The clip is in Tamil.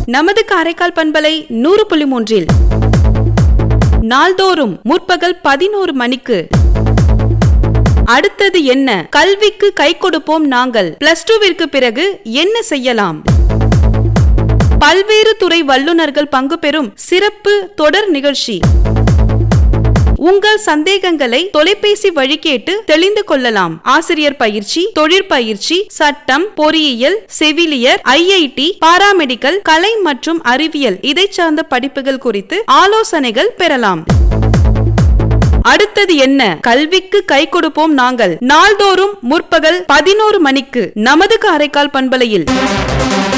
நமது காரைக்கால் பண்பலை நூறு புள்ளி மூன்றில் நாள்தோறும் முற்பகல் பதினோரு மணிக்கு அடுத்தது என்ன கல்விக்கு கை கொடுப்போம் நாங்கள் பிளஸ் டூவிற்கு பிறகு என்ன செய்யலாம் பல்வேறு துறை வல்லுநர்கள் பங்கு பெறும் சிறப்பு தொடர் நிகழ்ச்சி உங்கள் சந்தேகங்களை தொலைபேசி வழி கேட்டு தெளிந்து கொள்ளலாம் ஆசிரியர் பயிற்சி தொழிற்பயிற்சி சட்டம் பொறியியல் செவிலியர் ஐஐடி பாராமெடிக்கல் கலை மற்றும் அறிவியல் இதை சார்ந்த படிப்புகள் குறித்து ஆலோசனைகள் பெறலாம் அடுத்தது என்ன கல்விக்கு கை கொடுப்போம் நாங்கள் நாள்தோறும் முற்பகல் பதினோரு மணிக்கு நமது காரைக்கால் பண்பலையில்